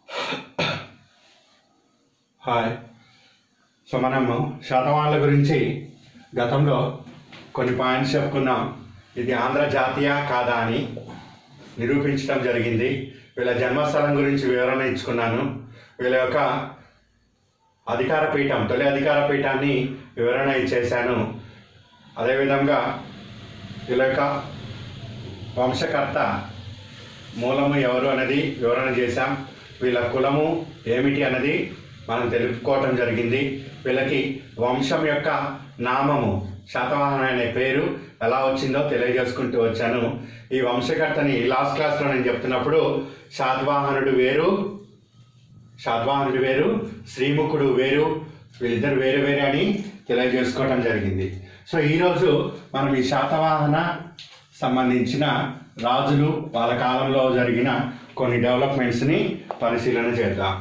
hi so మనము శాతవాహనుల గురించి గతంలో కొన్ని పాయింట్స్ చెప్పుకున్నాం ఇది ఆంధ్ర జాతీయ కాదా అని నిరూపించడం జరిగింది వీళ్ళ జన్మస్థలం గురించి వివరణ ఇచ్చుకున్నాను వీళ్ళ యొక్క అధికార పీఠం తొలి అధికార పీఠాన్ని వివరణ ఇచ్చేశాను అదేవిధంగా వీళ్ళ యొక్క వంశకర్త మూలము ఎవరు అనేది వివరణ చేశాం వీళ్ళ కులము ఏమిటి అన్నది మనం తెలుపుకోవటం జరిగింది వీళ్ళకి వంశం యొక్క నామము శాతవాహన అనే పేరు ఎలా వచ్చిందో తెలియజేసుకుంటూ వచ్చాను ఈ వంశకర్తని లాస్ట్ క్లాస్లో నేను చెప్తున్నప్పుడు శాతవాహనుడు వేరు శాతవాహనుడు వేరు శ్రీముఖుడు వేరు వీళ్ళిద్దరు వేరు వేరే అని తెలియజేసుకోవటం జరిగింది సో ఈరోజు మనం ఈ శాతవాహన సంబంధించిన రాజులు వాళ్ళ కాలంలో జరిగిన కొన్ని డెవలప్మెంట్స్ని పరిశీలన చేద్దాం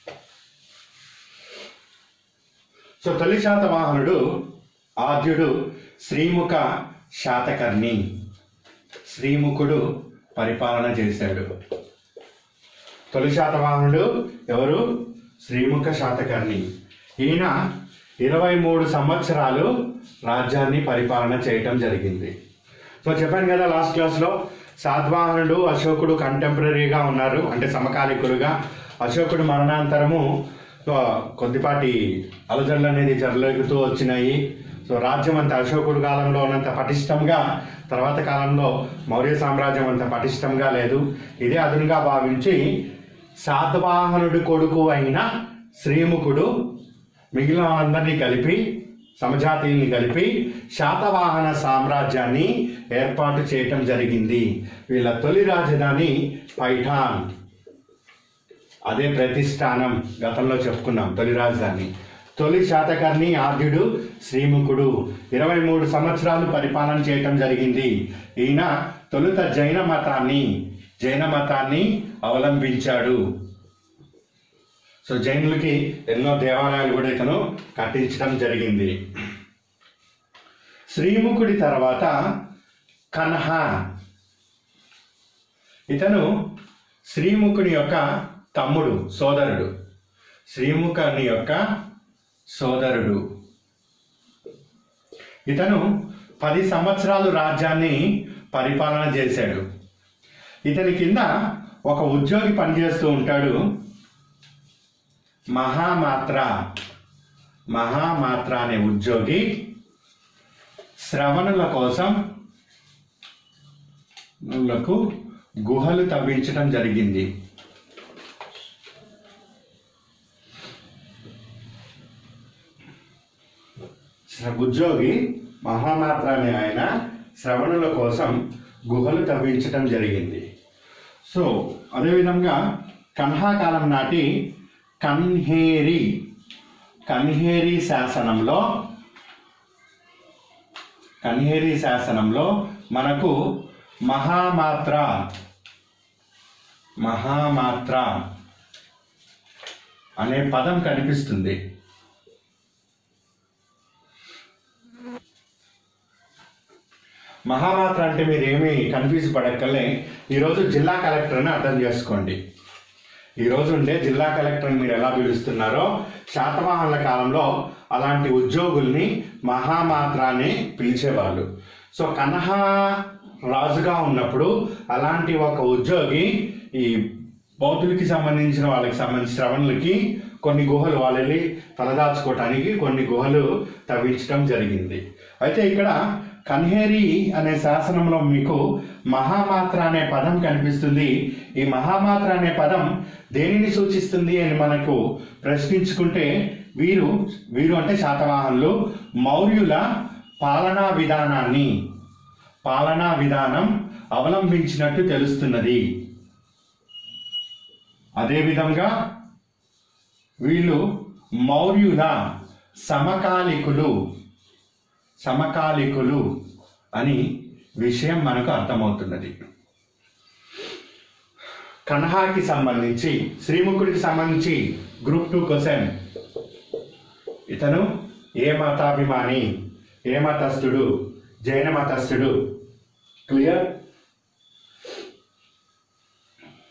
సో తొలి శాతవాహనుడు ఆద్యుడు శ్రీముఖ శాతకర్ణి శ్రీముఖుడు పరిపాలన చేశాడు తొలి శాతవాహనుడు ఎవరు శ్రీముఖ శాతకర్ణి ఈయన ఇరవై మూడు సంవత్సరాలు రాజ్యాన్ని పరిపాలన చేయటం జరిగింది సో చెప్పాను కదా లాస్ట్ క్లాస్లో శాతవాహనుడు అశోకుడు కంటెంపరీగా ఉన్నారు అంటే సమకాలికులుగా అశోకుడు మరణాంతరము సో కొద్దిపాటి అలజడులు అనేది జరగలుగుతూ వచ్చినాయి సో రాజ్యం అంత అశోకుడు కాలంలో ఉన్నంత పటిష్టంగా తర్వాత కాలంలో మౌర్య సామ్రాజ్యం అంత పటిష్టంగా లేదు ఇదే అదునుగా భావించి శాతవాహనుడి కొడుకు అయిన శ్రీముఖుడు మిగిలిన వాళ్ళందరినీ కలిపి సమజాతీయుల్ని కలిపి శాతవాహన సామ్రాజ్యాన్ని ఏర్పాటు చేయటం జరిగింది వీళ్ళ తొలి రాజధాని పైఠాన్ అదే ప్రతిష్టానం గతంలో చెప్పుకున్నాం తొలి రాజధాని తొలి శాతకర్ణి ఆద్యుడు శ్రీముఖుడు ఇరవై మూడు సంవత్సరాలు పరిపాలన చేయటం జరిగింది ఈయన తొలుత జైన మతాన్ని జైన మతాన్ని అవలంబించాడు సో జైనులకి ఎన్నో దేవాలయాలు కూడా ఇతను కట్టించడం జరిగింది శ్రీముఖుడి తర్వాత కన్హ ఇతను శ్రీముఖుని యొక్క తమ్ముడు సోదరుడు శ్రీముఖుని యొక్క సోదరుడు ఇతను పది సంవత్సరాలు రాజ్యాన్ని పరిపాలన చేశాడు ఇతని కింద ఒక ఉద్యోగి పనిచేస్తూ ఉంటాడు మహామాత్ర మహామాత్ర అనే ఉద్యోగి శ్రవణుల కోసం లకు గుహలు తవ్వించడం జరిగింది శ్ర- ఉద్యోగి మహామాత్ర అనే ఆయన శ్రవణుల కోసం గుహలు తవ్వించడం జరిగింది సో అదేవిధంగా కన్హా కాలం నాటి కన్హేరి కన్హేరి శాసనంలో కన్హేరి శాసనంలో మనకు మహామాత్ర మహామాత్ర అనే పదం కనిపిస్తుంది మహామాత్ర అంటే మీరు ఏమీ కన్ఫ్యూజ్ పడక్కలే ఈరోజు జిల్లా కలెక్టర్ని అర్థం చేసుకోండి ఈ రోజు ఉండే జిల్లా కలెక్టర్ని మీరు ఎలా పిలుస్తున్నారో శాతవాహనుల కాలంలో అలాంటి ఉద్యోగుల్ని మహామాత్ర అని పిలిచేవాళ్ళు సో కన్హా రాజుగా ఉన్నప్పుడు అలాంటి ఒక ఉద్యోగి ఈ బౌద్ధులకి సంబంధించిన వాళ్ళకి సంబంధించిన శ్రవణులకి కొన్ని గుహలు వాళ్ళు వెళ్ళి తలదాచుకోవటానికి కొన్ని గుహలు తవ్వించడం జరిగింది అయితే ఇక్కడ కన్హేరి అనే శాసనంలో మీకు మహామాత్ర అనే పదం కనిపిస్తుంది ఈ మహామాత్ర అనే పదం దేనిని సూచిస్తుంది అని మనకు ప్రశ్నించుకుంటే వీరు వీరు అంటే శాతవాహనులు మౌర్యుల పాలనా విధానాన్ని పాలనా విధానం అవలంబించినట్టు తెలుస్తున్నది అదేవిధంగా వీళ్ళు మౌర్యుల సమకాలికులు సమకాలికులు అని విషయం మనకు అర్థమవుతున్నది కన్హాకి సంబంధించి శ్రీముఖుడికి సంబంధించి గ్రూప్ టూ క్వశ్చన్ ఇతను ఏ మతాభిమాని ఏ మతస్థుడు జైన మతస్థుడు క్లియర్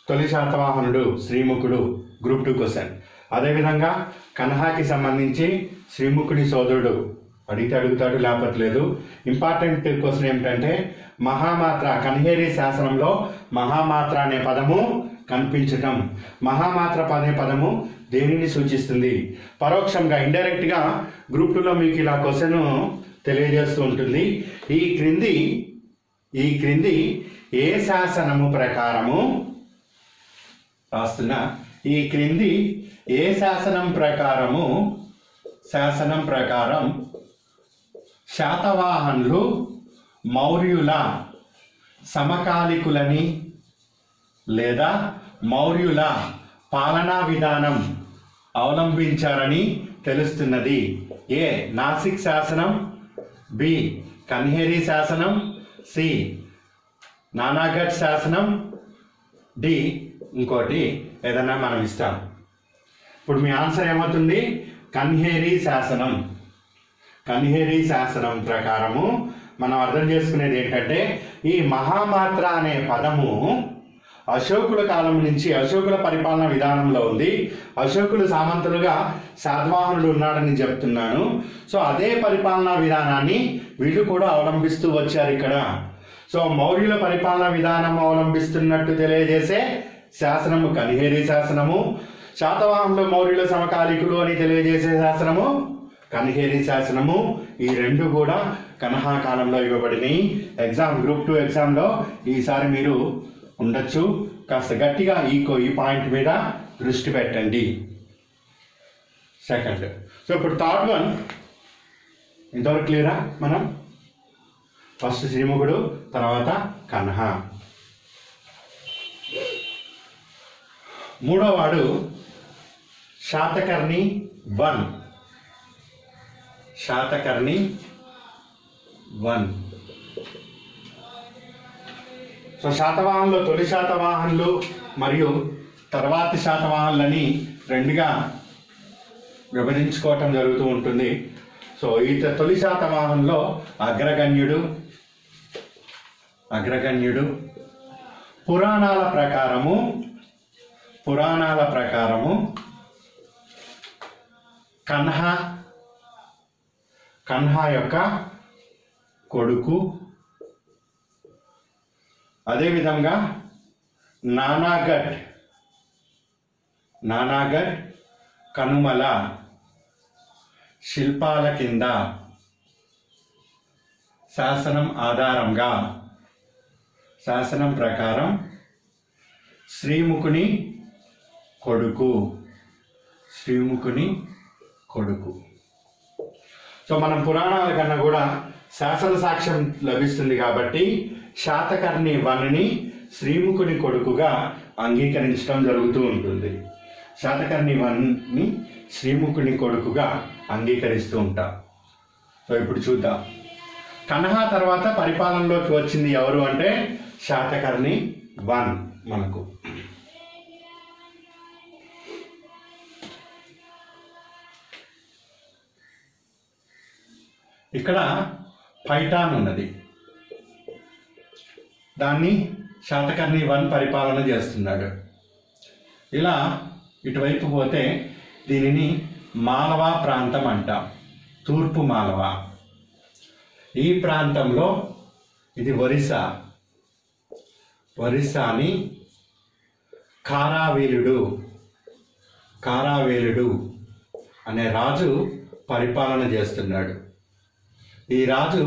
తొలి శాతవాహనుడు శ్రీముఖుడు గ్రూప్ టూ క్వశ్చన్ అదేవిధంగా కన్హాకి సంబంధించి శ్రీముఖుడి సోదరుడు అడిగితే అడుగుతాడు లేపట్లేదు ఇంపార్టెంట్ క్వశ్చన్ ఏమిటంటే మహామాత్ర కన్హేరి శాసనంలో మహామాత్ర అనే పదము కనిపించటం మహామాత్ర అనే పదము దేనిని సూచిస్తుంది పరోక్షంగా ఇండైరెక్ట్గా గ్రూప్ టూలో మీకు ఇలా క్వశ్చన్ తెలియజేస్తూ ఉంటుంది ఈ క్రింది ఈ క్రింది ఏ శాసనము ప్రకారము రాస్తున్నా ఈ క్రింది ఏ శాసనం ప్రకారము శాసనం ప్రకారం శాతవాహనులు మౌర్యుల సమకాలికులని లేదా మౌర్యుల పాలనా విధానం అవలంబించారని తెలుస్తున్నది ఏ నాసిక్ శాసనం బి కన్హేరి శాసనం సి నానాగఢ్ శాసనం డి ఇంకోటి ఏదైనా మనం ఇస్తాం ఇప్పుడు మీ ఆన్సర్ ఏమవుతుంది కన్హేరి శాసనం కన్హేరి శాసనం ప్రకారము మనం అర్థం చేసుకునేది ఏంటంటే ఈ మహామాత్ర అనే పదము అశోకుల కాలం నుంచి అశోకుల పరిపాలన విధానంలో ఉంది అశోకులు సామంతులుగా శాతవాహనుడు ఉన్నాడని చెప్తున్నాను సో అదే పరిపాలనా విధానాన్ని వీళ్ళు కూడా అవలంబిస్తూ వచ్చారు ఇక్కడ సో మౌర్యుల పరిపాలనా విధానం అవలంబిస్తున్నట్టు తెలియజేసే శాసనము కనిహేరి శాసనము శాతవాహనులు మౌర్యుల సమకాలికులు అని తెలియజేసే శాసనము కనిహేరి శాసనము ఈ రెండు కూడా కనహా కాలంలో ఇవ్వబడినాయి ఎగ్జామ్ గ్రూప్ టూ ఎగ్జామ్లో ఈసారి మీరు ఉండొచ్చు కాస్త గట్టిగా ఈ కో- ఈ పాయింట్ మీద దృష్టి పెట్టండి సెకండ్ సో ఇప్పుడు థర్డ్ వన్ ఇంతవరకు క్లియరా మనం ఫస్ట్ శ్రీముఖుడు తర్వాత కన్హ మూడో వాడు Satakarni one Satakarni one so శాతవాహనులు తొలి శాతవాహనులు మరియు తర్వాతి శాతవాహనులని రెండుగా విభజించుకోవటం జరుగుతూ ఉంటుంది సో ఈ త- తొలి శాతవాహనంలో అగ్రగణ్యుడు అగ్రగణ్యుడు పురాణాల ప్రకారము పురాణాల ప్రకారము కన్హ కన్హ యొక్క కొడుకు అదేవిధంగా నానాగఢ్ నానాగఢ్ కనుమల శిల్పాల కింద శాసనం ఆధారంగా శాసనం ప్రకారం శ్రీముఖుని కొడుకు శ్రీముఖుని కొడుకు సో మనం పురాణాల కన్నా కూడా శాసన సాక్ష్యం లభిస్తుంది కాబట్టి శాతకర్ణి వన్ని శ్రీముఖుని కొడుకుగా అంగీకరించడం జరుగుతూ ఉంటుంది శాతకర్ణి వన్ని శ్రీముఖుని కొడుకుగా అంగీకరిస్తూ ఉంటాం సో ఇప్పుడు చూద్దాం కన్హా తర్వాత పరిపాలనలోకి వచ్చింది ఎవరు అంటే శాతకర్ణి వన్ మనకు ఇక్కడ పైఠాన్ ఉన్నది దాన్ని శాతకర్ణి వన్ పరిపాలన చేస్తున్నాడు ఇలా ఇటువైపు పోతే దీనిని మాలవా ప్రాంతం అంటాం తూర్పు మాలవా ఈ ప్రాంతంలో ఇది ఒరిస్సా ఒరిస్సాని కారావేలుడు కారావేలుడు అనే రాజు పరిపాలన చేస్తున్నాడు ఈ రాజు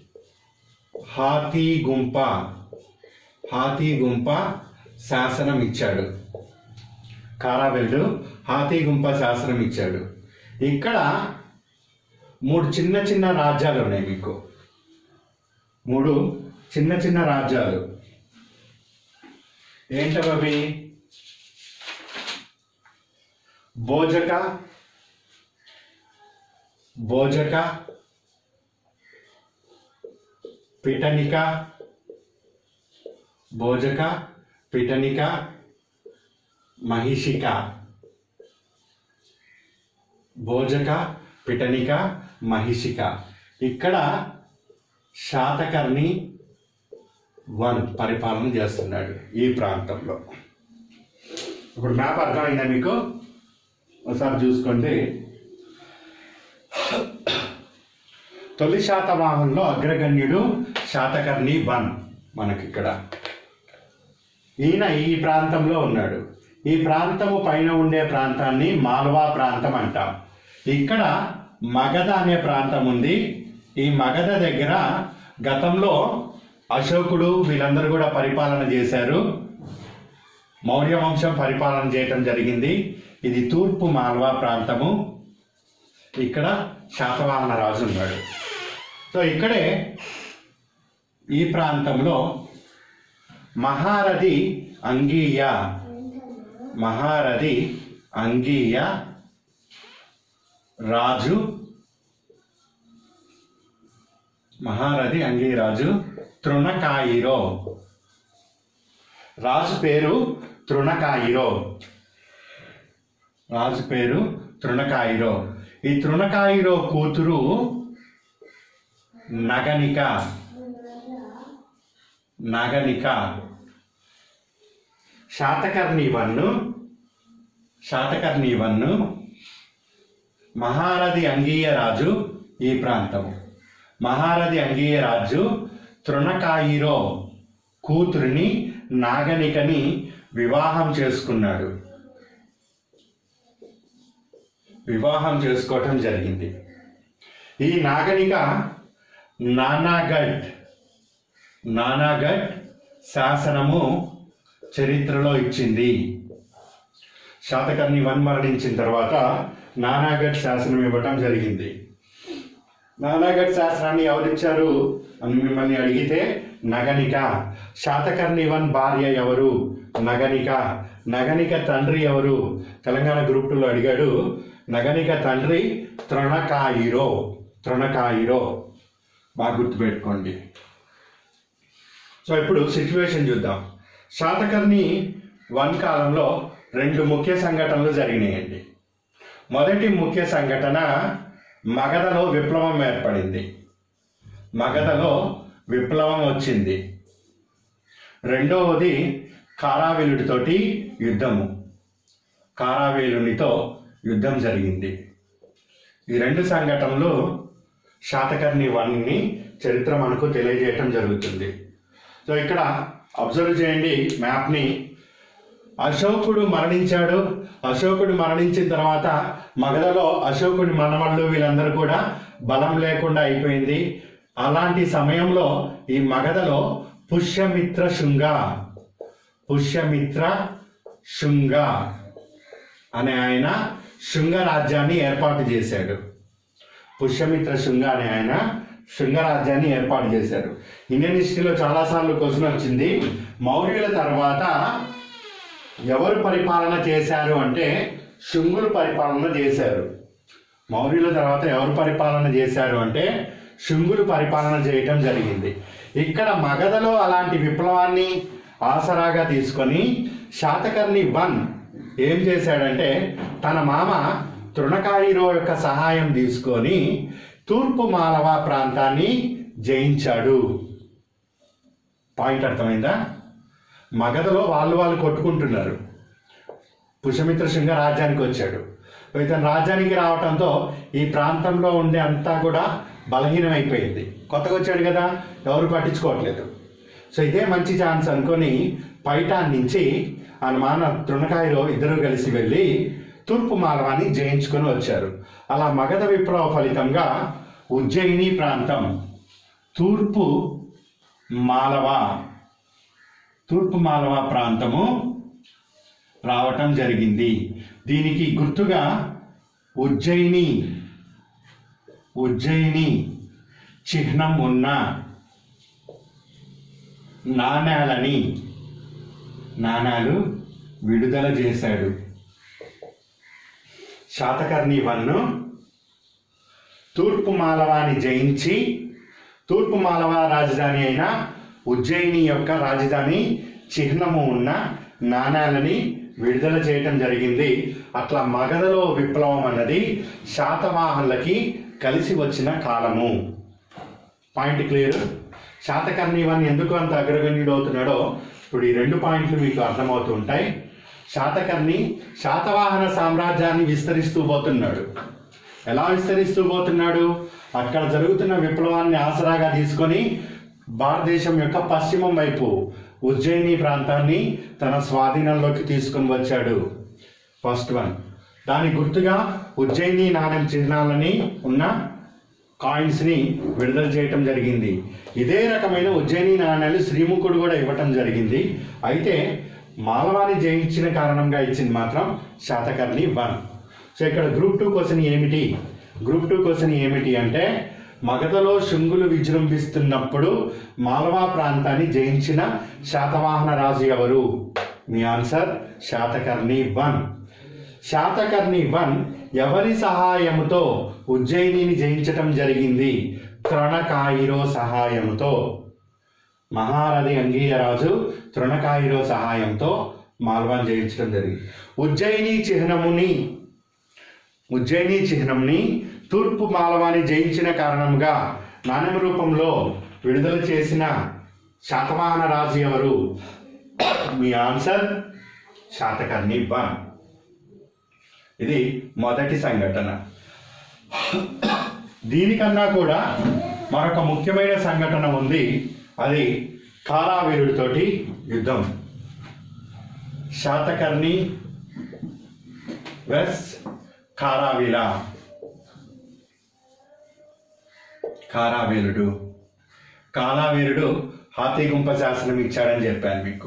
హాతీ గుంప హాతీ గుంప శాసనం ఇచ్చాడు కారావెల్లు హాతీ గుంప శాసనం ఇచ్చాడు ఇక్కడ మూడు చిన్న చిన్న రాజ్యాలు ఉన్నాయి మీకు మూడు చిన్న చిన్న రాజ్యాలు ఏంటవి భోజక భోజక పిటనిక భోజక పిటనిక మహిషిక భోజక పిటనిక మహిషిక ఇక్కడ శాతకర్ణి వన్ పరిపాలన చేస్తున్నాడు ఈ ప్రాంతంలో ఇప్పుడు మ్యాప్ అర్థమైందా మీకు ఒకసారి చూసుకోండి తొలి శాతవాహంలో అగ్రగణ్యుడు శాతకర్ణి వన్ మనకిక్కడ ఈయన ఈ ప్రాంతంలో ఉన్నాడు ఈ ప్రాంతము పైన ఉండే ప్రాంతాన్ని మాల్వా ప్రాంతం అంటాం ఇక్కడ మగధ అనే ప్రాంతం ఉంది ఈ మగధ దగ్గర గతంలో అశోకుడు వీళ్ళందరూ కూడా పరిపాలన చేశారు మౌర్య వంశం పరిపాలన చేయటం జరిగింది ఇది తూర్పు మాల్వా ప్రాంతము ఇక్కడ శాతవాహన రాజు ఉన్నాడు సో ఇక్కడే ఈ ప్రాంతంలో మహారథి అంగీయ మహారథి అంగీయ రాజు మహారథి అంగీరాజు తృణకాయిరో రాజు పేరు తృణకాయిరో రాజు పేరు తృణకాయిరో ఈ తృణకాయిరో కూతురు నగనిక నగనిక శాతకర్ణి వన్ను శాతకర్ణి వన్ను మహారథి అంగీయ రాజు ఈ ప్రాంతము మహారథి అంగీయ రాజు తృణకాయిరో కూతురిని నాగనికని వివాహం చేసుకున్నాడు వివాహం చేసుకోవటం జరిగింది ఈ నాగనిక నానాగఢ్ నానాగఢ్ శాసనము చరిత్రలో ఇచ్చింది శాతకర్ణి వన్ మరణించిన తర్వాత నానాగఢ్ శాసనం ఇవ్వటం జరిగింది నానాగఢ్ శాసనాన్ని ఎవరిచ్చారు అని మిమ్మల్ని అడిగితే నగనిక శాతకర్ణి వన్ భార్య ఎవరు నగనిక నగనిక తండ్రి ఎవరు తెలంగాణ గ్రూప్ టూలో అడిగాడు నగనిక తండ్రి తృణకాయిరో తృణకాయిరో బాగా గుర్తుపెట్టుకోండి సో ఇప్పుడు సిచ్యువేషన్ చూద్దాం శాతకర్ణి వన్ కాలంలో రెండు ముఖ్య సంఘటనలు జరిగినాయండి మొదటి ముఖ్య సంఘటన మగధలో విప్లవం ఏర్పడింది మగధలో విప్లవం వచ్చింది రెండవది కారావేలుడితోటి యుద్ధము కారావేలునితో యుద్ధం జరిగింది ఈ రెండు సంఘటనలు శాతకర్ణి వన్ని చరిత్ర మనకు తెలియజేయటం జరుగుతుంది సో ఇక్కడ అబ్జర్వ్ చేయండి మ్యాప్ని అశోకుడు మరణించాడు అశోకుడు మరణించిన తర్వాత మగధలో అశోకుడి మనమళ్ళు వీళ్ళందరూ కూడా బలం లేకుండా అయిపోయింది అలాంటి సమయంలో ఈ మగధలో పుష్యమిత్ర శృంగ పుష్యమిత్ర శృంగ అనే ఆయన శృంగ రాజ్యాన్ని ఏర్పాటు చేశాడు పుష్యమిత్ర శృంగ అనే ఆయన శృంగ రాజ్యాన్ని ఏర్పాటు చేశాడు ఇండియన్ హిస్టరీలో చాలాసార్లు క్వశ్చన్ వచ్చింది మౌర్యుల తర్వాత ఎవరు పరిపాలన చేశారు అంటే శుంగులు పరిపాలన చేశారు మౌర్యుల తర్వాత ఎవరు పరిపాలన చేశారు అంటే శుంగులు పరిపాలన చేయటం జరిగింది ఇక్కడ మగధలో అలాంటి విప్లవాన్ని ఆసరాగా తీసుకొని శాతకర్ణి వన్ ఏం చేశాడంటే తన మామ తృణకాయిరో యొక్క సహాయం తీసుకొని తూర్పు మాలవ ప్రాంతాన్ని జయించాడు పాయింట్ అర్థమైందా మగధలో వాళ్ళు వాళ్ళు కొట్టుకుంటున్నారు పుష్యమిత్ర శృంగ రాజ్యానికి వచ్చాడు ఇతను రాజ్యానికి రావటంతో ఈ ప్రాంతంలో ఉండే అంతా కూడా బలహీనమైపోయింది కొత్తగా వచ్చాడు కదా ఎవరు పట్టించుకోవట్లేదు సో ఇదే మంచి ఛాన్స్ అనుకొని పైటాన్ నుంచి ఆయన మాన తృణకాయలో ఇద్దరు కలిసి వెళ్ళి తూర్పు మాలవాన్ని జయించుకొని వచ్చారు అలా మగధ విప్లవ ఫలితంగా ఉజ్జయిని ప్రాంతం తూర్పు మాలవ తూర్పు మాలవ ప్రాంతము రావటం జరిగింది దీనికి గుర్తుగా ఉజ్జయిని ఉజ్జయిని చిహ్నం ఉన్న నాణాలని నాణాలు విడుదల చేశాడు శాతకర్ణి వన్ను తూర్పు మాలవాని జయించి తూర్పు మాలవ రాజధాని అయిన ఉజ్జయిని యొక్క రాజధాని చిహ్నము ఉన్న నాణాలని విడుదల చేయటం జరిగింది అట్లా మగధలో విప్లవం అన్నది శాతవాహనులకి కలిసి వచ్చిన కాలము పాయింట్ క్లియర్ శాతకర్ణి వన్ ఎందుకు అంత అగ్రగణ్యుడు అవుతున్నాడో ఇప్పుడు ఈ రెండు పాయింట్లు మీకు అర్థమవుతూ ఉంటాయి శాతకర్ణి శాతవాహన సామ్రాజ్యాన్ని విస్తరిస్తూ పోతున్నాడు ఎలా విస్తరిస్తూ పోతున్నాడు అక్కడ జరుగుతున్న విప్లవాన్ని ఆసరాగా తీసుకొని భారతదేశం యొక్క పశ్చిమం వైపు ఉజ్జయిని ప్రాంతాన్ని తన స్వాధీనంలోకి తీసుకొని వచ్చాడు ఫస్ట్ వన్ దాని గుర్తుగా ఉజ్జయిని నాణ్యం చిహ్నాలని ఉన్న కాయిన్స్ ని విడుదల చేయటం జరిగింది ఇదే రకమైన ఉజ్జయిని నాణ్యాలు శ్రీముఖుడు కూడా ఇవ్వటం జరిగింది అయితే మాలవాని జయించిన కారణంగా ఇచ్చింది మాత్రం శాతకర్ణి వన్ సో ఇక్కడ గ్రూప్ టూ క్వశ్చన్ ఏమిటి గ్రూప్ టూ క్వశ్చన్ ఏమిటి అంటే మగధలో శుంగులు విజృంభిస్తున్నప్పుడు మాలవా ప్రాంతాన్ని జయించిన శాతవాహన రాజు ఎవరు మీ answer Satakarni one Satakarni one ఎవరి సహాయముతో ఉజ్జయినిని జయించటం జరిగింది తృణకాయిరో సహాయంతో మహారథి అంగీయరాజు తృణకాయిరో సహాయంతో మాల్వాన్ జయించడం జరిగింది ఉజ్జయిని చిహ్నముని ఉజ్జయిని చిహ్నంని తూర్పు మాలవాని జయించిన కారణంగా నాణ్యం రూపంలో విడుదల చేసిన శాతవాహన రాజు ఎవరు మీ ఆన్సర్ శాతకర్ణి వన్ ఇది మొదటి సంఘటన దీనికన్నా కూడా మరొక ముఖ్యమైన సంఘటన ఉంది అది కారావీరుడితోటి యుద్ధం శాతకర్ణి వెస్ కారావీల కారావీరుడు కారావీరుడు హాతీగుంప శాసనం ఇచ్చాడని చెప్పాను మీకు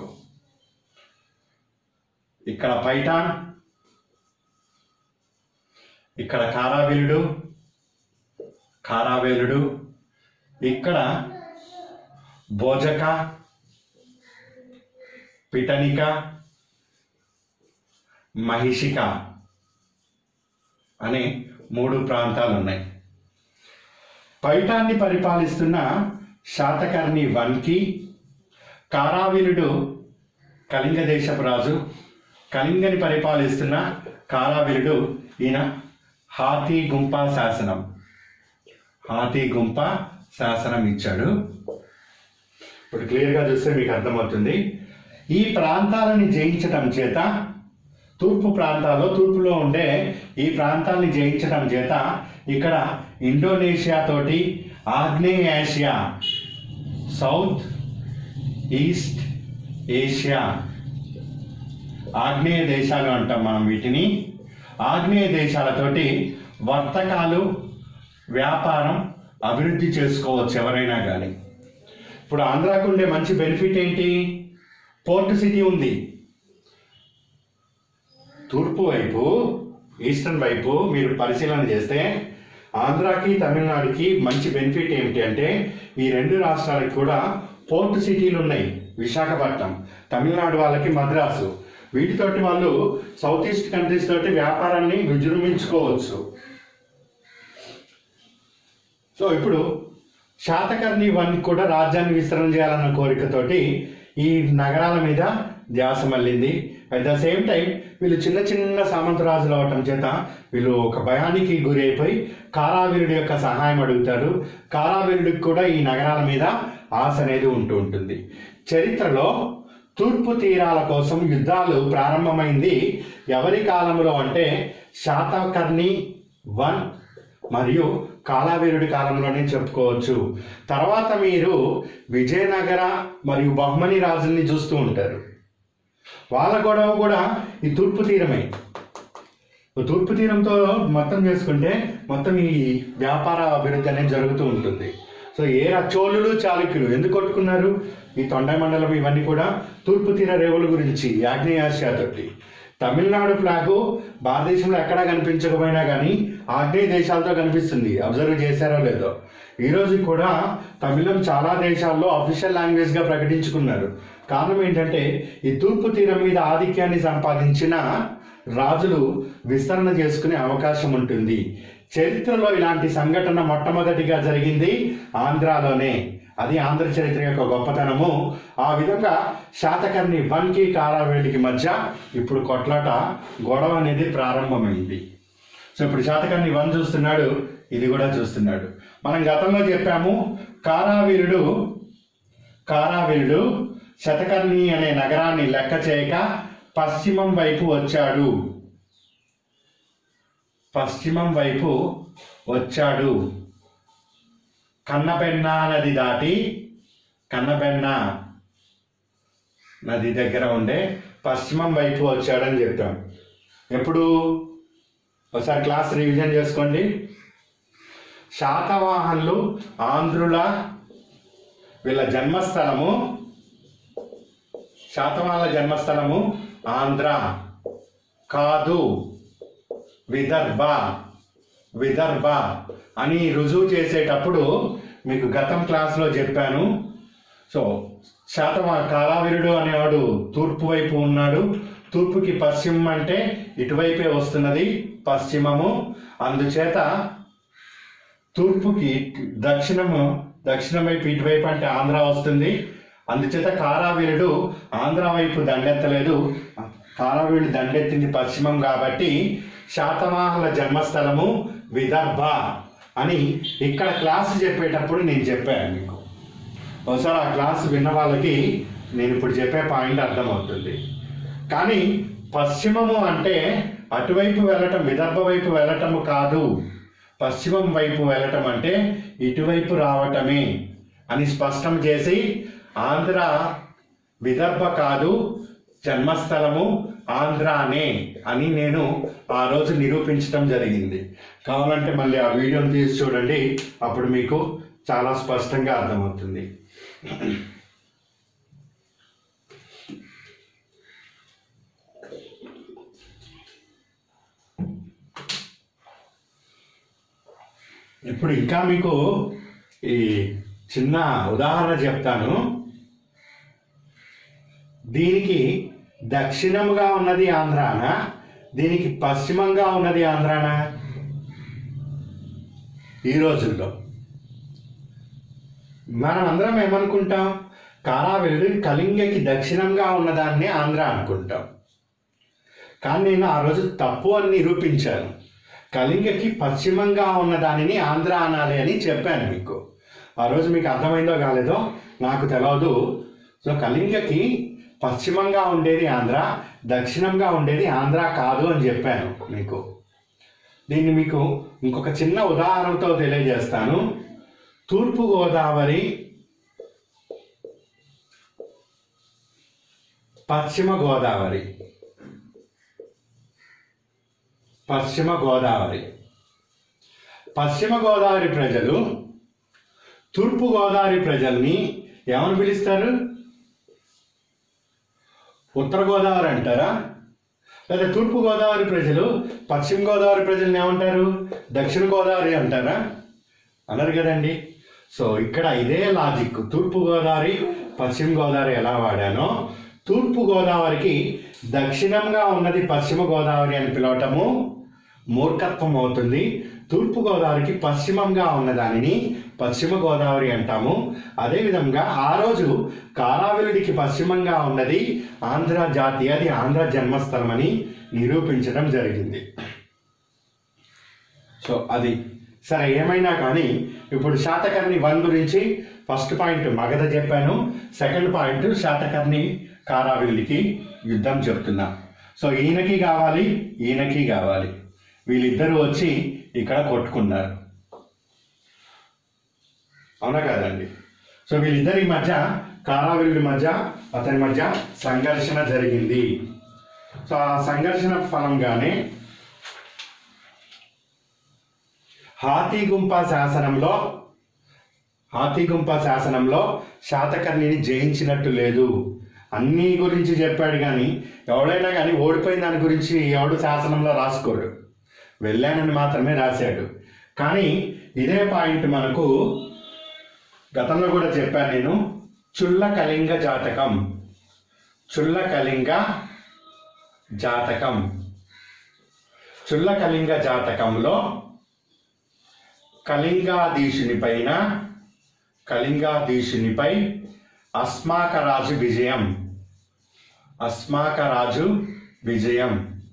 ఇక్కడ పైఠాన్ ఇక్కడ కారావేలుడు కారావేలుడు ఇక్కడ భోజక పిటనిక మహిషిక అనే మూడు ప్రాంతాలు ఉన్నాయి పైఠాన్ని పరిపాలిస్తున్న శాతకర్ణి వన్కి కారావీరుడు కళింగ దేశపు రాజు కళింగని పరిపాలిస్తున్న కారావీరుడు ఈయన హాతీ గుంప శాసనం హాతీ గుంప శాసనం ఇచ్చాడు ఇప్పుడు క్లియర్గా చూస్తే మీకు అర్థమవుతుంది ఈ ప్రాంతాలని జయించటం చేత తూర్పు ప్రాంతాల్లో తూర్పులో ఉండే ఈ ప్రాంతాన్ని జయించడం చేత ఇక్కడ ఇండోనేషియా తోటి ఆగ్నేయ ఏషియా సౌత్ ఈస్ట్ ఏషియా ఆగ్నేయ దేశాలు అంటాం మనం వీటిని ఆగ్నేయ దేశాలతోటి వర్తకాలు వ్యాపారం అభివృద్ధి చేసుకోవచ్చు ఎవరైనా కానీ ఇప్పుడు ఆంధ్రాకు ఉండే మంచి బెనిఫిట్ ఏంటి పోర్ట్ సిటీ ఉంది తూర్పు వైపు ఈస్టర్న్ వైపు మీరు పరిశీలన చేస్తే ఆంధ్రాకి తమిళనాడుకి మంచి బెనిఫిట్ ఏమిటి అంటే ఈ రెండు రాష్ట్రాలకి కూడా పోర్ట్ సిటీలు ఉన్నాయి విశాఖపట్నం తమిళనాడు వాళ్ళకి మద్రాసు వీటితోటి వాళ్ళు సౌత్ ఈస్ట్ కంట్రీస్ తోటి వ్యాపారాన్ని విజృంభించుకోవచ్చు సో ఇప్పుడు శాతకర్ణి వన్ కూడా రాజ్యాన్ని విస్తరణ చేయాలన్న కోరికతోటి ఈ నగరాల మీద ధ్యాస మళ్ళింది అట్ ద సేమ్ టైం వీళ్ళు చిన్న చిన్న సామంతరాజులు అవటం చేత వీళ్ళు ఒక భయానికి గురి అయిపోయి కారావీరుడి యొక్క సహాయం అడుగుతారు కారావీరుడికి కూడా ఈ నగరాల మీద ఆశ అనేది ఉంటూ ఉంటుంది చరిత్రలో తూర్పు తీరాల కోసం యుద్ధాలు ప్రారంభమైంది ఎవరి కాలంలో అంటే శాతకర్ణి వన్ మరియు కాలావీరుడి కాలంలోనే చెప్పుకోవచ్చు తర్వాత మీరు విజయనగర మరియు బహుమని రాజుల్ని చూస్తూ ఉంటారు వాళ్ళ గొడవ కూడా ఈ తూర్పు తీరమే తూర్పు తీరంతో మొత్తం చేసుకుంటే మొత్తం ఈ వ్యాపార అభివృద్ధి అనేది జరుగుతూ ఉంటుంది సో ఏ రా- చోళులు చాళుక్యులు ఎందుకు కొట్టుకున్నారు ఈ తొండై మండలం ఇవన్నీ కూడా తూర్పు తీర రేవుల గురించి ఆగ్నేయాసియా తోటి తమిళనాడు ఫ్లాగు భారతదేశంలో ఎక్కడా కనిపించకపోయినా కానీ ఆగ్నేయ దేశాలతో కనిపిస్తుంది అబ్జర్వ్ చేశారో లేదో ఈ రోజు కూడా తమిళం చాలా దేశాల్లో అఫీషియల్ లాంగ్వేజ్గా ప్రకటించుకున్నారు కారణం ఏంటంటే ఈ తూర్పు తీరం మీద ఆధిక్యాన్ని సంపాదించిన రాజులు విస్తరణ చేసుకునే అవకాశం ఉంటుంది చరిత్రలో ఇలాంటి సంఘటన మొట్టమొదటిగా జరిగింది ఆంధ్రాలోనే అది ఆంధ్ర చరిత్ర యొక్క గొప్పతనము ఆ విధంగా శాతకర్ణి వన్కి కారావేలికి మధ్య ఇప్పుడు కొట్లాట గొడవ అనేది ప్రారంభమైంది సో ఇప్పుడు శాతకర్ణి వన్ చూస్తున్నాడు ఇది కూడా చూస్తున్నాడు మనం గతంలో చెప్పాము కారావీరుడు కారావీరుడు శతకర్ణి అనే నగరాన్ని లెక్క చేయక పశ్చిమం వైపు వచ్చాడు పశ్చిమం వైపు వచ్చాడు కన్నబెన్న నది దాటి కన్నబెన్న నది దగ్గర ఉండే పశ్చిమం వైపు వచ్చాడని చెప్తాం ఎప్పుడు ఒకసారి క్లాస్ రివిజన్ చేసుకోండి శాతవాహనులు ఆంధ్రుల వీళ్ళ జన్మస్థలము శాతవాహనుల జన్మస్థలము ఆంధ్ర కాదు విదర్భ విదర్భ అని రుజువు చేసేటప్పుడు మీకు గతం క్లాస్లో చెప్పాను సో శాతవా కాలావీరుడు అనేవాడు తూర్పు వైపు ఉన్నాడు తూర్పుకి పశ్చిమం అంటే ఇటువైపే వస్తున్నది పశ్చిమము అందుచేత తూర్పుకి దక్షిణము దక్షిణం వైపు ఇటువైపు అంటే ఆంధ్ర వస్తుంది అందుచేత కారావీరుడు ఆంధ్ర వైపు దండెత్తలేదు కారావీరుడు దండెత్తింది పశ్చిమం కాబట్టి శాతవాహనుల జన్మస్థలము విదర్భ అని ఇక్కడ క్లాస్ చెప్పేటప్పుడు నేను చెప్పాను మీకు ఒకసారి ఆ క్లాస్ విన్న వాళ్ళకి నేను ఇప్పుడు చెప్పే పాయింట్ అర్థమవుతుంది కానీ పశ్చిమము అంటే అటువైపు వెళ్ళటం విదర్భ వైపు వెళ్ళటము కాదు పశ్చిమం వైపు వెళ్ళటం అంటే ఇటువైపు రావటమే అని స్పష్టం చేసి ఆంధ్ర విదర్భ కాదు జన్మస్థలము ఆంధ్రానే అని నేను ఆ రోజు నిరూపించడం జరిగింది కావాలంటే మళ్ళీ ఆ వీడియోని తీసి చూడండి అప్పుడు మీకు చాలా స్పష్టంగా అర్థమవుతుంది ఇప్పుడు ఇంకా మీకు ఈ చిన్న ఉదాహరణ చెప్తాను దీనికి దక్షిణముగా ఉన్నది ఆంధ్రానా దీనికి పశ్చిమంగా ఉన్నది ఆంధ్రానా ఈ రోజుల్లో మనం అందరం ఏమనుకుంటాం కారావెల్లి కళింగకి దక్షిణంగా ఉన్నదాన్ని ఆంధ్ర అనుకుంటాం కానీ నేను ఆ రోజు తప్పు అని నిరూపించాను కళింగకి పశ్చిమంగా ఉన్న దానిని ఆంధ్ర అనాలి అని చెప్పాను మీకు ఆ రోజు మీకు అర్థమైందో కాలేదో నాకు తెలియదు సో కళింగకి పశ్చిమంగా ఉండేది ఆంధ్ర దక్షిణంగా ఉండేది ఆంధ్ర కాదు అని చెప్పాను మీకు దీన్ని మీకు ఇంకొక చిన్న ఉదాహరణతో తెలియజేస్తాను తూర్పు గోదావరి పశ్చిమ గోదావరి పశ్చిమ గోదావరి పశ్చిమ గోదావరి ప్రజలు తూర్పు గోదావరి ప్రజల్ని ఏమని పిలుస్తారు ఉత్తర గోదావరి అంటారా లేదా తూర్పు గోదావరి ప్రజలు పశ్చిమ గోదావరి ప్రజల్ని ఏమంటారు దక్షిణ గోదావరి అంటారా అనరు కదండి సో ఇక్కడ ఇదే లాజిక్ తూర్పు గోదావరి పశ్చిమ గోదావరి ఎలా వాడానో తూర్పు గోదావరికి దక్షిణంగా ఉన్నది పశ్చిమ గోదావరి అని పిలవటము మూర్ఖత్వం అవుతుంది తూర్పు గోదావరికి పశ్చిమంగా ఉన్న దానిని పశ్చిమ గోదావరి అంటాము అదేవిధంగా ఆ రోజు కారావిలుడికి పశ్చిమంగా ఉన్నది ఆంధ్ర జాతి అది ఆంధ్ర జన్మస్థలం అని నిరూపించడం జరిగింది సో అది సరే ఏమైనా కానీ ఇప్పుడు శాతకర్ణి వన్ గురించి ఫస్ట్ పాయింట్ మగధ చెప్పాను సెకండ్ పాయింట్ శాతకర్ణి కారావిల్లికి యుద్ధం చెప్తున్నా సో ఈయనకి కావాలి ఈయనకి కావాలి వీళ్ళిద్దరూ వచ్చి ఇక్కడ కొట్టుకున్నారు అవునా కాదండి సో వీళ్ళిద్దరి మధ్య కారావిల్లి మధ్య అతని మధ్య సంఘర్షణ జరిగింది సో ఆ సంఘర్షణ ఫలంగానే హాతీగుంప శాసనంలో హాతీగుంప శాసనంలో శాతకర్ణిని జయించినట్టు లేదు అన్ని గురించి చెప్పాడు కానీ ఎవడైనా కానీ ఓడిపోయిన దాని గురించి ఎవడు శాసనంలో రాసుకోడు వెళ్ళానని మాత్రమే రాశాడు కానీ ఇదే పాయింట్ మనకు గతంలో కూడా చెప్పాను నేను చుల్ల కళింగ జాతకం చుల్ల కళింగ జాతకం చుల్ల కళింగ జాతకంలో కళింగాధీశుని పైన కళింగాధీశునిపై అస్మాకరాజు విజయం అస్మాకరాజు విజయం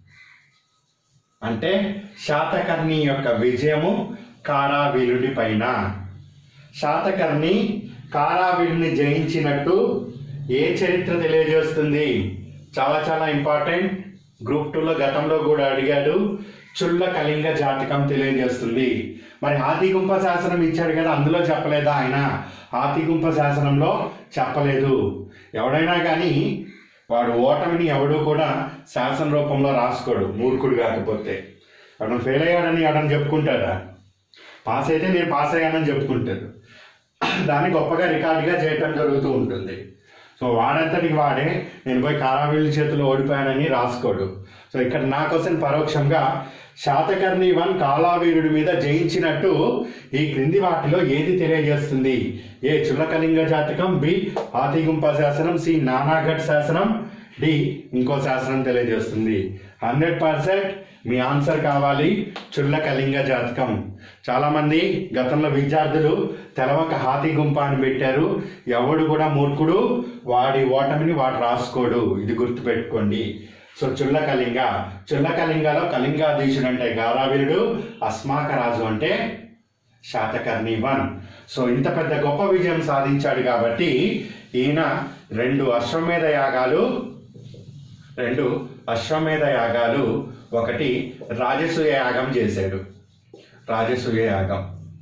అంటే శాతకర్ణి యొక్క విజయము కారావీరుడి పైన శాతకర్ణి కారావీరుని జయించినట్టు ఏ చరిత్ర తెలియజేస్తుంది చాలా చాలా ఇంపార్టెంట్ గ్రూప్ టూలో గతంలో కూడా అడిగాడు చుల్ల కళింగ జాతకం తెలియజేస్తుంది మరి హాతిగుంప శాసనం ఇచ్చాడు కదా అందులో చెప్పలేదా ఆయన హాతిగుంప శాసనంలో చెప్పలేదు ఎవడైనా కానీ వాడు ఓటమిని ఎవడు కూడా శాసన రూపంలో రాసుకోడు మూర్ఖుడు కాకపోతే అతను ఫెయిల్ అయ్యాడని అతను చెప్పుకుంటాడా పాస్ అయితే నేను పాస్ అయ్యానని చెప్పుకుంటాడు దాన్ని గొప్పగా రికార్డుగా చేయటం జరుగుతూ ఉంటుంది సో వాడంతటికి వాడే నేను పోయి కారావీళ్ళ చేతిలో ఓడిపోయానని రాసుకోడు సో ఇక్కడ నా కోసం పరోక్షంగా శాతకర్ణి వన్ కాలావీరుడి మీద జయించినట్టు ఈ క్రింది వాటిలో ఏది తెలియజేస్తుంది ఏ చుల్లకలింగ జాతకం బి హాతిగుంప శాసనం సి నానాఘట్ శాసనం డి ఇంకో శాసనం తెలియజేస్తుంది హండ్రెడ్ పర్సెంట్ మీ ఆన్సర్ కావాలి చుల్ల కళింగ జాతకం చాలామంది గతంలో విద్యార్థులు తెలవక హాతి గుంప అని పెట్టారు ఎవడు కూడా మూర్ఖుడు వాడి ఓటమిని వాడు రాసుకోడు ఇది గుర్తుపెట్టుకోండి సో చుల్ల కళింగ చుల్ల కళింగలో కళింగాధీశుడు అంటే గారావీరుడు అస్మాక రాజు అంటే శాతకర్ణి వన్ సో ఇంత పెద్ద గొప్ప విజయం సాధించాడు కాబట్టి ఈయన రెండు అశ్వమేధ యాగాలు రెండు అశ్వమేధ యాగాలు ఒకటి రాజసూయ యాగం చేశాడు రాజసూయ యాగం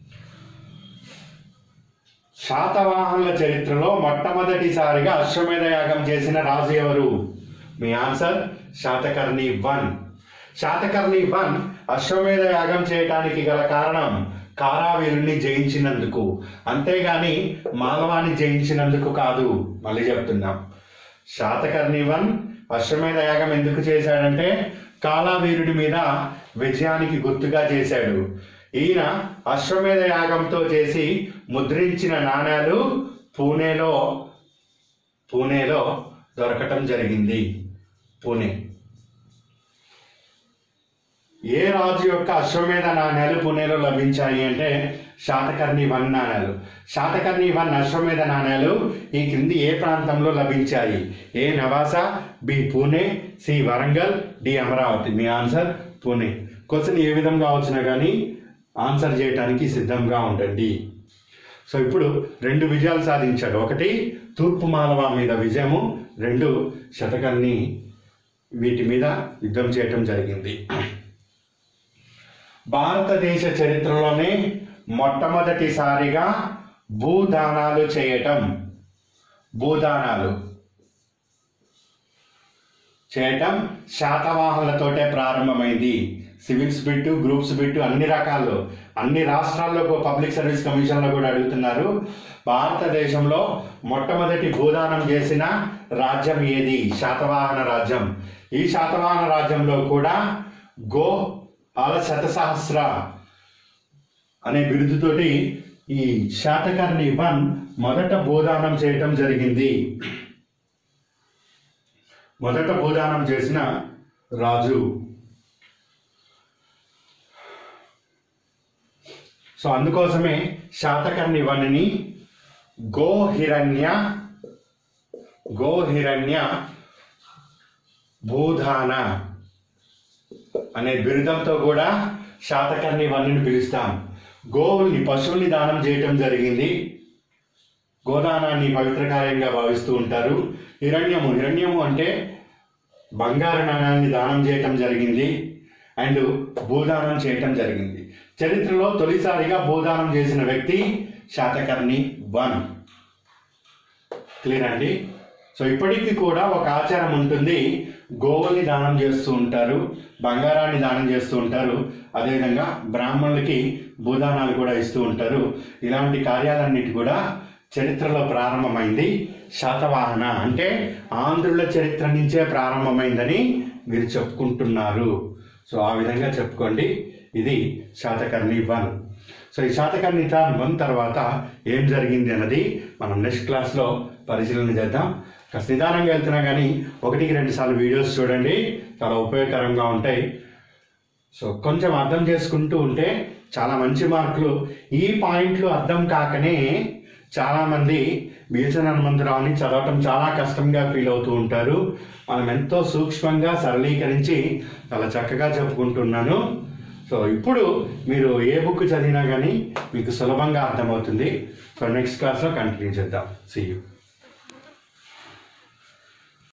శాతవాహనుల చరిత్రలో మొట్టమొదటిసారిగా అశ్వమేధ యాగం చేసిన రాజు ఎవరు మీ answer Satakarni one Satakarni one Ashwamedha యాగం చేయటానికి గల కారణం కారావీరుణ్ణి జయించినందుకు అంతేగాని మాధవాన్ని జయించినందుకు కాదు మళ్ళీ చెప్తున్నాం శాతకర్ణి వన్ అశ్వమేధ యాగం ఎందుకు చేశాడంటే కాలావీరుడి మీద విజయానికి గుర్తుగా చేశాడు ఈయన అశ్వమేధ యాగంతో చేసి ముద్రించిన నాణేలు పూణేలో పూణేలో దొరకటం జరిగింది పూణే ఏ రాజు యొక్క అశ్వమేధ నాణ్యాలు పుణేలో లభించాయి అంటే శాతకర్ణి వన్ నాణ్యాలు శాతకర్ణి వన్ అశ్వమేధ నాణ్యాలు ఈ క్రింది ఏ ప్రాంతంలో లభించాయి A Nevasa B Pune C Warangal D Amaravati మీ ఆన్సర్ పూణే క్వశ్చన్ ఏ విధంగా వచ్చినా కానీ ఆన్సర్ చేయడానికి సిద్ధంగా ఉండండి సో ఇప్పుడు రెండు విజయాలు సాధించాడు ఒకటి తూర్పు మాలవ మీద విజయము రెండు శతకర్ణి వీటి మీద యుద్ధం చేయటం జరిగింది భారతదేశ చరిత్రలోనే మొట్టమొదటిసారిగా భూదానాలు చేయటం భూదానాలు చేయటం శాతవాహనులతోటే ప్రారంభమైంది సివిల్స్ బిట్టు గ్రూప్స్ బిట్టు అన్ని రకాల్లో అన్ని రాష్ట్రాల్లో పబ్లిక్ సర్వీస్ కమిషన్లో కూడా అడుగుతున్నారు భారతదేశంలో మొట్టమొదటి భూదానం చేసిన రాజ్యం ఏది శాతవాహన రాజ్యం ఈ శాతవాహన రాజ్యంలో కూడా గో ఆల శతసహస్ర అనే బిరుదుతోటి ఈ శాతకర్ణి వన్ మొదట భూదానం చేయటం జరిగింది మొదట భూదానం చేసిన రాజు సో అందుకోసమే శాతకర్ణి వన్ని గోహిరణ్య గోహిరణ్య భూధాన అనే బిరుదంతో కూడా శాతకర్ణి వన్నిని పిలుస్తాం గోవుల్ని పశువుల్ని దానం చేయటం జరిగింది గోదానాన్ని పవిత్ర కార్యంగా భావిస్తూ ఉంటారు హిరణ్యము హిరణ్యము అంటే బంగారు నాణాన్ని దానం చేయటం జరిగింది అండ్ భూదానం చేయటం జరిగింది చరిత్రలో తొలిసారిగా భూదానం చేసిన వ్యక్తి శాతకర్ణి వన్ క్లియర్ అండి సో ఇప్పటికీ కూడా ఒక ఆచారం ఉంటుంది గోవుల్ని దానం చేస్తూ ఉంటారు బంగారాన్ని దానం చేస్తూ ఉంటారు అదేవిధంగా బ్రాహ్మణులకి భూదానాలు కూడా ఇస్తూ ఉంటారు ఇలాంటి కార్యాలన్నిటి కూడా చరిత్రలో ప్రారంభమైంది శాతవాహన అంటే ఆంధ్రుల చరిత్ర నుంచే ప్రారంభమైందని మీరు చెప్పుకుంటున్నారు సో ఆ విధంగా చెప్పుకోండి ఇది శాతకర్ణి వన్ సో ఈ శాతకర్ణి వన్ తర్వాత ఏం జరిగింది అన్నది మనం నెక్స్ట్ క్లాస్లో పరిశీలన చేద్దాం కాస్త నిదానంగా వెళ్తున్నా కానీ ఒకటికి రెండు సార్లు వీడియోస్ చూడండి చాలా ఉపయోగకరంగా ఉంటాయి సో కొంచెం అర్థం చేసుకుంటూ ఉంటే చాలా మంచి మార్కులు ఈ పాయింట్లు అర్థం కాకనే చాలామంది బీసన్ హనుమంతరావుని చదవటం చాలా కష్టంగా ఫీల్ అవుతూ ఉంటారు మనం ఎంతో సూక్ష్మంగా సరళీకరించి చాలా చక్కగా చెప్పుకుంటున్నాను సో ఇప్పుడు మీరు ఏ బుక్ చదివినా కానీ మీకు సులభంగా అర్థమవుతుంది సో నెక్స్ట్ క్లాస్లో కంటిన్యూ చేద్దాం సీ యూ